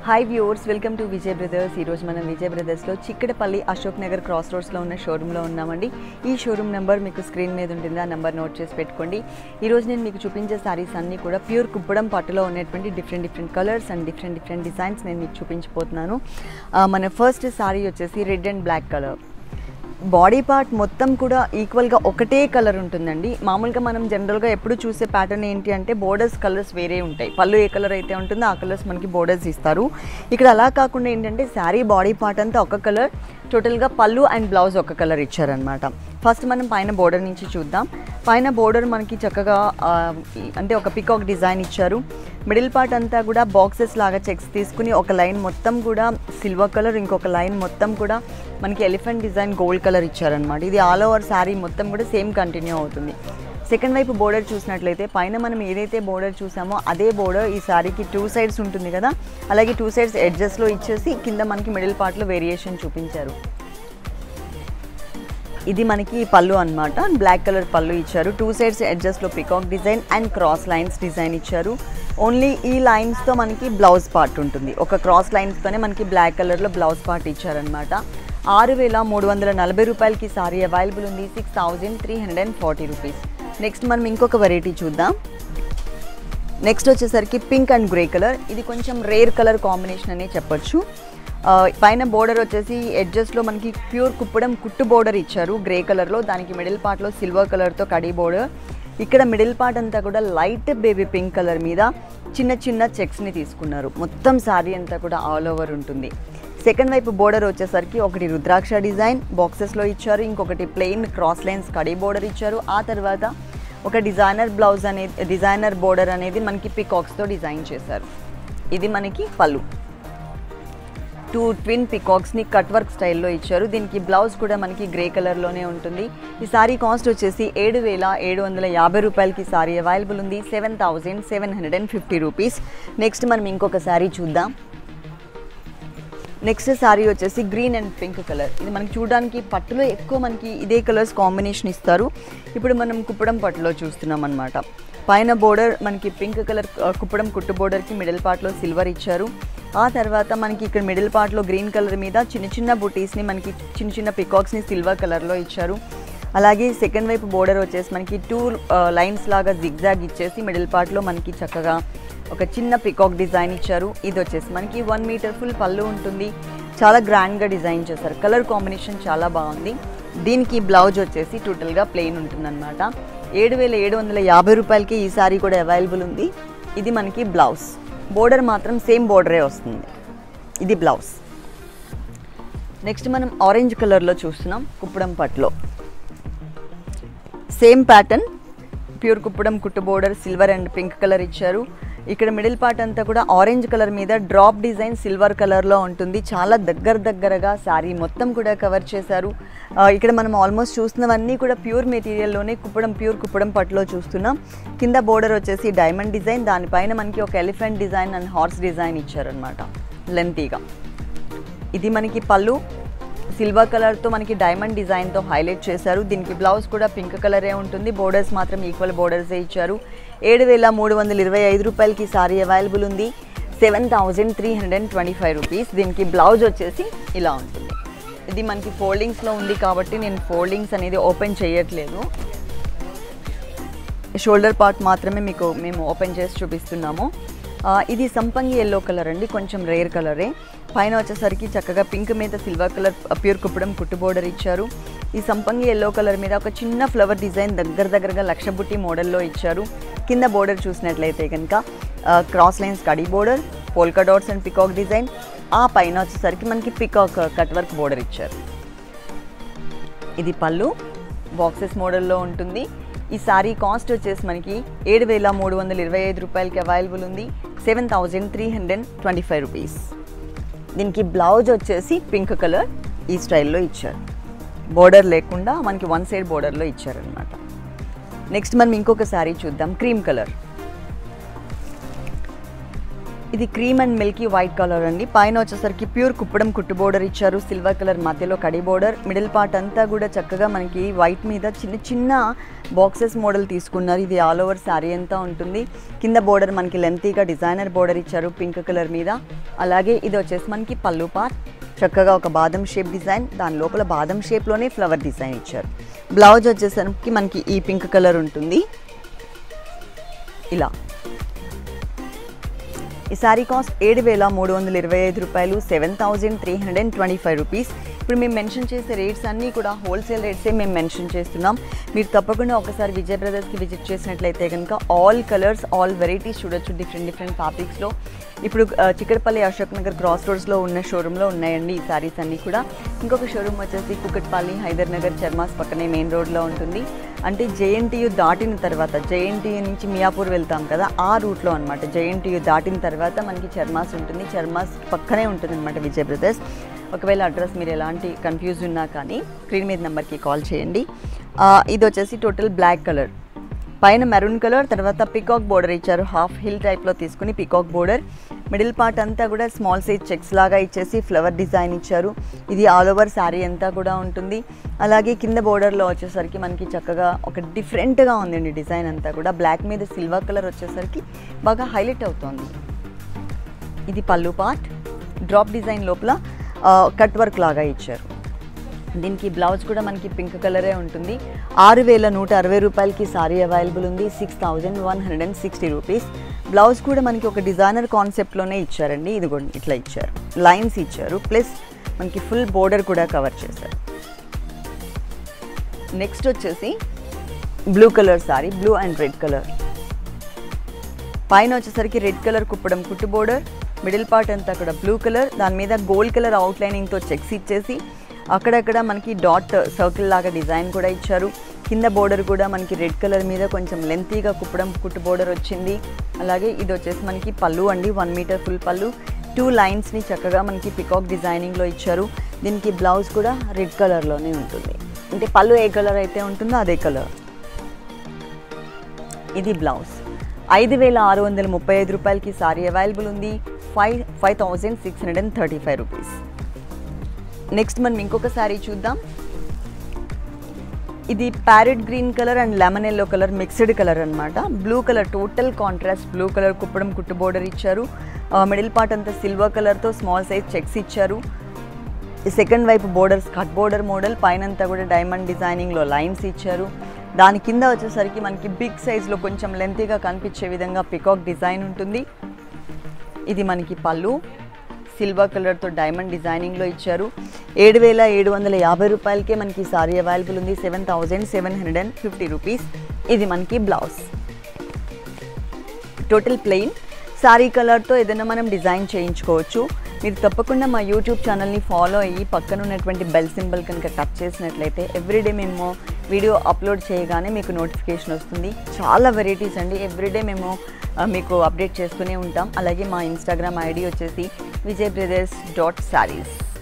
hi viewers welcome to Vijay brothers ఈరోజు మనం విజయ్ బ్రదర్స్లో చిక్కడపల్లి అశోక్ నగర్ క్రాస్ రోడ్స్లో ఉన్న షోరూంలో ఉన్నామండి ఈ షోరూమ్ నెంబర్ మీకు స్క్రీన్ మీద ఉంటుంది ఆ నెంబర్ నోట్ చేసి పెట్టుకోండి ఈరోజు నేను మీకు చూపించే సారీస్ అన్నీ కూడా ప్యూర్ కుప్పడం పట్టులో ఉన్నటువంటి different different colours and different different designs నేను మీకు చూపించబోతున్నాను ఆ, మన ఫస్ట్ సారీ వచ్చేసి red and black colour body part మొత్తం కూడా ఈక్వల్గా ఒకటే కలర్ ఉంటుందండి మామూలుగా మనం జనరల్గా ఎప్పుడు చూసే ప్యాటర్న్ ఏంటి అంటే బోర్డర్స్ కలర్స్ వేరే ఉంటాయి పళ్ళు ఏ కలర్ అయితే ఉంటుందో ఆ కలర్స్ మనకి బోర్డర్స్ ఇస్తారు ఇక్కడ అలా కాకుండా ఏంటంటే శారీ బాడీ పార్ట్ అంతా ఒక కలర్ టోటల్గా పళ్ళు అండ్ బ్లౌజ్ ఒక కలర్ ఇచ్చారనమాట ఫస్ట్ మనం పైన బోర్డర్ నుంచి చూద్దాం పైన బోర్డర్ మనకి చక్కగా ఆ, ఈ- అంటే ఒక పికాక్ డిజైన్ ఇచ్చారు మిడిల్ పార్ట్ అంతా కూడా బాక్సెస్ లాగా చెక్స్ తీసుకుని ఒక లైన్ మొత్తం కూడా సిల్వర్ కలర్ ఇంకొక లైన్ మొత్తం కూడా మనకి ఎలిఫెంట్ డిజైన్ గోల్డ్ కలర్ ఇచ్చారనమాట ఇది ఆల్ ఓవర్ శారీ మొత్తం కూడా సేమ్ కంటిన్యూ అవుతుంది సెకండ్ వైపు బోర్డర్ చూసినట్లయితే పైన మనం ఏదైతే బోర్డర్ చూసామో అదే బోర్డర్ ఈ శారీకి టూ సైడ్స్ ఉంటుంది కదా అలాగే టూ సైడ్స్ ఎడ్జెస్లో ఇచ్చేసి కింద మనకి మిడిల్ పార్ట్లో వేరియేషన్ చూపించారు ఇది మనకి పళ్ళు అన్నమాట బ్లాక్ కలర్ పళ్ళు ఇచ్చారు టూ సైడ్స్ ఎడ్జస్ట్లో peacock design and cross lines design ఇచ్చారు ఓన్లీ ఈ లైన్స్తో మనకి బ్లౌజ్ పార్ట్ ఉంటుంది ఒక క్రాస్ లైన్స్తోనే మనకి బ్లాక్ కలర్లో బ్లౌజ్ పార్ట్ ఇచ్చారనమాట ఆరు వేల మూడు వందల నలభై రూపాయలకి సారీ అవైలబుల్ ఉంది six thousand three hundred and forty rupees next మనం ఇంకొక వెరైటీ చూద్దాం నెక్స్ట్ వచ్చేసరికి పింక్ అండ్ గ్రే కలర్ ఇది కొంచెం రేర్ కలర్ కాంబినేషన్ అనే చెప్పొచ్చు ఆ, పైన బోర్డర్ వచ్చేసి ఎడ్జస్ట్లో మనకి ప్యూర్ కుప్పడం కుట్టు బోర్డర్ ఇచ్చారు గ్రే కలర్లో దానికి మిడిల్ పార్ట్లో సిల్వర్ కలర్తో కడీ బోర్డర్ ఇక్కడ మిడిల్ పార్ట్ అంతా కూడా లైట్ బేబీ పింక్ కలర్ మీద చిన్న చిన్న చెక్స్ని తీసుకున్నారు మొత్తం శారీ అంతా కూడా ఆల్ ఓవర్ ఉంటుంది సెకండ్ వైపు బోర్డర్ వచ్చేసరికి ఒకటి రుద్రాక్ష డిజైన్ బాక్సెస్లో ఇచ్చారు ఇంకొకటి ప్లెయిన్ క్రాస్ లైన్స్ కడీ బోర్డర్ ఇచ్చారు ఆ తర్వాత ఒక డిజైనర్ బ్లౌజ్ అనేది డిజైనర్ బోర్డర్ అనేది మనకి పికాక్స్తో డిజైన్ చేశారు ఇది మనకి పళ్ళు టూ ట్విన్ పికాక్స్ని కట్ వర్క్ స్టైల్లో ఇచ్చారు దీనికి బ్లౌజ్ కూడా మనకి గ్రే కలర్లోనే ఉంటుంది ఈ సారీ కాస్ట్ వచ్చేసి ఏడు వేల ఏడు వందల యాభై రూపాయలకి సారీ అవైలబుల్ ఉంది seven thousand seven hundred and fifty rupees next మనం ఇంకొక సారీ చూద్దాం నెక్స్ట్ శారీ వచ్చేసి గ్రీన్ అండ్ పింక్ కలర్ ఇది మనకి చూడడానికి పట్టులో ఎక్కువ మనకి ఇదే కలర్స్ కాంబినేషన్ ఇస్తారు ఇప్పుడు మనం కుప్పడం పట్టులో చూస్తున్నాం అనమాట పైన బోర్డర్ మనకి పింక్ కలర్ ఆ, కుప్పడం కుట్టు బోర్డర్కి మిడిల్ పార్ట్లో సిల్వర్ ఇచ్చారు ఆ తర్వాత మనకి ఇక్కడ మిడిల్ పార్ట్లో గ్రీన్ కలర్ మీద చిన్న చిన్న బుటీస్ని మనకి చిన్న చిన్న పికాక్స్ని సిల్వర్ కలర్లో ఇచ్చారు అలాగే సెకండ్ వైపు బోర్డర్ వచ్చేసి మనకి టూ లైన్స్ లాగా జిగ్జాగ్ ఇచ్చేసి మిడిల్ పార్ట్లో మనకి చక్కగా ఒక చిన్న పికాక్ డిజైన్ ఇచ్చారు ఇది వచ్చేసి మనకి వన్ మీటర్ ఫుల్ పళ్ళు ఉంటుంది చాలా గ్రాండ్గా డిజైన్ చేశారు కలర్ కాంబినేషన్ చాలా బాగుంది దీనికి బ్లౌజ్ వచ్చేసి టోటల్గా ప్లెయిన్ ఉంటుందన్నమాట ఏడు వేల ఏడు వందల యాభై రూపాయలకి ఈ సారీ కూడా అవైలబుల్ ఉంది ఇది మనకి బ్లౌజ్ బోర్డర్ మాత్రం సేమ్ బోర్డరే వస్తుంది ఇది బ్లౌజ్ నెక్స్ట్ మనం ఆరెంజ్ కలర్లో చూస్తున్నాం కుప్పడం పట్లో సేమ్ ప్యాటర్న్ ప్యూర్ కుప్పడం కుట్టు border silver and pink colour ఇచ్చారు ఇక్కడ మిడిల్ పార్ట్ అంతా కూడా ఆరెంజ్ కలర్ మీద డ్రాప్ డిజైన్ సిల్వర్ కలర్లో ఉంటుంది చాలా దగ్గర దగ్గరగా శారీ మొత్తం కూడా కవర్ చేశారు ఆ, ఇక్కడ మనం ఆల్మోస్ట్ చూస్తున్నవన్నీ కూడా ప్యూర్ మెటీరియల్లోనే కుప్పడం ప్యూర్ కుప్పడం పట్టులో చూస్తున్నాం కింద బోర్డర్ వచ్చేసి డైమండ్ డిజైన్ దానిపైన మనకి ఒక elephant design and horse design ఇచ్చారనమాట లెంతీగా ఇది మనకి పళ్ళు సిల్వర్ కలర్తో మనకి డైమండ్ డిజైన్తో హైలైట్ చేశారు దీనికి బ్లౌజ్ కూడా పింక్ కలరే ఉంటుంది బోర్డర్స్ మాత్రం ఈక్వల్ బోర్డర్సే ఇచ్చారు ఏడు వేల మూడు వందల ఇరవై ఐదు రూపాయలకి సారీ అవైలబుల్ ఉంది seven thousand three hundred and twenty five rupees దీనికి బ్లౌజ్ వచ్చేసి ఇలా ఉంటుంది ఇది మనకి ఫోల్డింగ్స్లో ఉంది కాబట్టి నేను ఫోల్డింగ్స్ అనేది ఓపెన్ చేయట్లేదు షోల్డర్ పార్ట్ మాత్రమే మీకు మేము ఓపెన్ చేసి చూపిస్తున్నాము ఆ, ఇది సంపంగి ఎల్లో కలర్ అండి కొంచెం రేర్ కలరే పైన వచ్చేసరికి చక్కగా పింక్ మీద సిల్వర్ కలర్ ప్యూర్ కుప్పడం కుట్టు బోర్డర్ ఇచ్చారు ఈ సంపంగి ఎల్లో కలర్ మీద ఒక చిన్న ఫ్లవర్ డిజైన్ దగ్గర దగ్గరగా లక్ష బుట్టి మోడల్లో ఇచ్చారు కింద బోర్డర్ చూసినట్లయితే కనుక క్రాస్ లైన్స్ కడీ border polka dots and peacock design ఆ పైన వచ్చేసరికి మనకి పికాక్ కట్ వర్క్ బోర్డర్ ఇచ్చారు ఇది పళ్ళు బాక్సెస్ మోడల్లో ఉంటుంది ఈ సారీ కాస్ట్ వచ్చేసి మనకి ఏడు వేల మూడు వందల ఇరవై ఐదు రూపాయలకి అవైలబుల్ ఉంది seven thousand three hundred twenty five rupees దీనికి బ్లౌజ్ వచ్చేసి పింక్ కలర్ ఈ స్టైల్లో ఇచ్చారు బోర్డర్ లేకుండా మనకి వన్ సైడ్ బోర్డర్లో ఇచ్చారనమాట నెక్స్ట్ మనం ఇంకొక శారీ చూద్దాం క్రీమ్ కలర్ ఇది cream and milky white colour అండి పైన వచ్చేసరికి ప్యూర్ కుప్పడం కుట్టు బోర్డర్ ఇచ్చారు సిల్వర్ కలర్ మధ్యలో కడి బోర్డర్ మిడిల్ పార్ట్ అంతా కూడా చక్కగా మనకి వైట్ మీద చిన్న చిన్న బాక్సెస్ మోడల్ తీసుకున్నారు ఇది ఆల్ ఓవర్ శారీ అంతా ఉంటుంది కింద బోర్డర్ మనకి లెంతీగా డిజైనర్ బోర్డర్ ఇచ్చారు పింక్ కలర్ మీద అలాగే ఇది వచ్చేసి మనకి పళ్ళు పార్ట్ చక్కగా ఒక బాదం షేప్ డిజైన్ దాని లోపల బాదం షేప్లోనే ఫ్లవర్ డిజైన్ ఇచ్చారు బ్లౌజ్ వచ్చేసరికి మనకి ఈ పింక్ కలర్ ఉంటుంది ఇలా ఈ శారీ కాస్ట్ ఏడు వేల మూడు వందల ఇరవై ఐదు రూపాయలు seven thousand three hundred and twenty five rupees ఇప్పుడు మేము మెన్షన్ చేసే రేట్స్ అన్నీ కూడా హోల్సేల్ రేట్సే మేము మెన్షన్ చేస్తున్నాం మీరు తప్పకుండా ఒకసారి విజయ్ బ్రదర్స్కి విజిట్ చేసినట్లయితే కనుక ఆల్ కలర్స్ ఆల్ వెరైటీస్ చూడొచ్చు డిఫరెంట్ డిఫరెంట్ ఫ్యాబ్రిక్స్లో ఇప్పుడు ఆ, చిక్కడపల్లి అశోక్ నగర్ క్రాస్ రోడ్స్లో ఉన్న షోరూంలో ఉన్నాయండి ఈ శారీస్ అన్నీ కూడా ఇంకొక షోరూమ్ వచ్చేసి కుకట్పల్లి హైదర్ నగర్ చర్మాస్ పక్కనే మెయిన్ రోడ్లో ఉంటుంది అంటే జేఎన్టీయు దాటిన తర్వాత జేఎన్టీయు నుంచి మియాపూర్ వెళ్తాం కదా ఆ రూట్లో అనమాట జేఎన్టీయు దాటిన తర్వాత మనకి చర్మాస్ ఉంటుంది చర్మాస్ పక్కనే ఉంటుంది అనమాట విజయ్ బ్రదర్స్ ఒకవేళ అడ్రస్ మీరు ఎలాంటి కన్ఫ్యూజ్ ఉన్నా కానీ స్క్రీన్ మీద నెంబర్కి కాల్ చేయండి ఆ, ఇది వచ్చేసి టోటల్ బ్లాక్ కలర్ పైన మెరూన్ కలర్ తర్వాత పికాక్ బోర్డర్ ఇచ్చారు హాఫ్ హిల్ టైప్లో తీసుకుని పికాక్ బోర్డర్ మిడిల్ పార్ట్ అంతా కూడా స్మాల్ సైజ్ చెక్స్ లాగా ఇచ్చేసి ఫ్లవర్ డిజైన్ ఇచ్చారు ఇది ఆల్ ఓవర్ శారీ అంతా కూడా ఉంటుంది అలాగే కింద బోర్డర్లో వచ్చేసరికి మనకి చక్కగా ఒక డిఫరెంట్గా ఉందండి డిజైన్ అంతా కూడా బ్లాక్ మీద సిల్వర్ కలర్ వచ్చేసరికి బాగా హైలైట్ అవుతోంది ఇది పళ్ళు పార్ట్ డ్రాప్ డిజైన్ లోపల కట్ వర్క్ లాగా ఇచ్చారు దీనికి బ్లౌజ్ కూడా మనకి పింక్ కలరే ఉంటుంది ఆరు వేల నూట అరవై రూపాయలకి సారీ అవైలబుల్ ఉంది six thousand one hundred and sixty rupees blouse కూడా మనకి ఒక డిజైనర్ కాన్సెప్ట్లోనే ఇచ్చారండి ఇది కూడా ఇట్లా ఇచ్చారు లైన్స్ ఇచ్చారు ప్లస్ మనకి ఫుల్ బోర్డర్ కూడా కవర్ చేశారు నెక్స్ట్ వచ్చేసి blue colour sari blue and red colour పైన వచ్చేసరికి రెడ్ కలర్ కుప్పడం కుట్టు బోర్డర్ మిడిల్ పార్ట్ అంతా కూడా బ్లూ కలర్ దాని మీద గోల్డ్ కలర్ అవుట్లైనింగ్తో చెక్స్ ఇచ్చేసి అక్కడక్కడ మనకి డాట్ సర్కిల్ లాగా డిజైన్ కూడా ఇచ్చారు కింద బోర్డర్ కూడా మనకి రెడ్ కలర్ మీద కొంచెం లెంతీగా కుప్పడం కుట్టు బోర్డర్ వచ్చింది అలాగే ఇది వచ్చేసి మనకి పళ్ళు అండి వన్ మీటర్ ఫుల్ పళ్ళు టూ లైన్స్ని చక్కగా మనకి పికాక్ డిజైనింగ్లో ఇచ్చారు దీనికి బ్లౌజ్ కూడా రెడ్ కలర్లోనే ఉంటుంది అంటే పళ్ళు ఏ కలర్ అయితే ఉంటుందో అదే కలర్ ఇది బ్లౌజ్ ఐదు వేల ఆరు వందల ముప్పై ఐదు రూపాయలకి సారీ అవైలబుల్ ఉంది five five thousand six hundred and thirty five rupees next మనం ఇంకొక సారీ చూద్దాం ఇది parrot green colour and lemon yellow colour mixed colour అన్నమాట blue colour total contrast blue colour కుప్పడం కుట్టు బోర్డర్ ఇచ్చారు మిడిల్ పార్ట్ అంతా సిల్వర్ కలర్తో స్మాల్ సైజ్ చెక్స్ ఇచ్చారు ఈ సెకండ్ వైపు బోర్డర్స్ కట్ బోర్డర్ మోడల్ పైనంతా కూడా డైమండ్ డిజైనింగ్లో లైన్స్ ఇచ్చారు దాని కింద వచ్చేసరికి మనకి బిగ్ సైజ్లో కొంచెం లెంతీగా కనిపించే విధంగా పికాక్ డిజైన్ ఉంటుంది ఇది మనకి పళ్ళు సిల్వర్ కలర్తో డైమండ్ డిజైనింగ్లో ఇచ్చారు ఏడు వేల ఏడు వందల యాభై రూపాయలకే మనకి సారీ అవైలబుల్ ఉంది seven thousand seven hundred and fifty rupees ఇది మనకి బ్లౌజ్ టోటల్ ప్లెయిన్ శారీ కలర్తో ఏదైనా మనం డిజైన్ చేయించుకోవచ్చు మీరు తప్పకుండా మా యూట్యూబ్ ఛానల్ని ఫాలో అయ్యి పక్కన ఉన్నటువంటి బెల్ సింబల్ కనుక టచ్ చేసినట్లయితే ఎవ్రీడే మేము వీడియో అప్లోడ్ చేయగానే మీకు నోటిఫికేషన్ వస్తుంది చాలా వెరైటీస్ అండి ఎవ్రీడే మేము ఆ, మీకు అప్డేట్ చేస్తూనే ఉంటాం అలాగే మా ఇన్స్టాగ్రామ్ ఐడి వచ్చేసి విజయ్ బ్రదర్స్ డాట్ శారీస్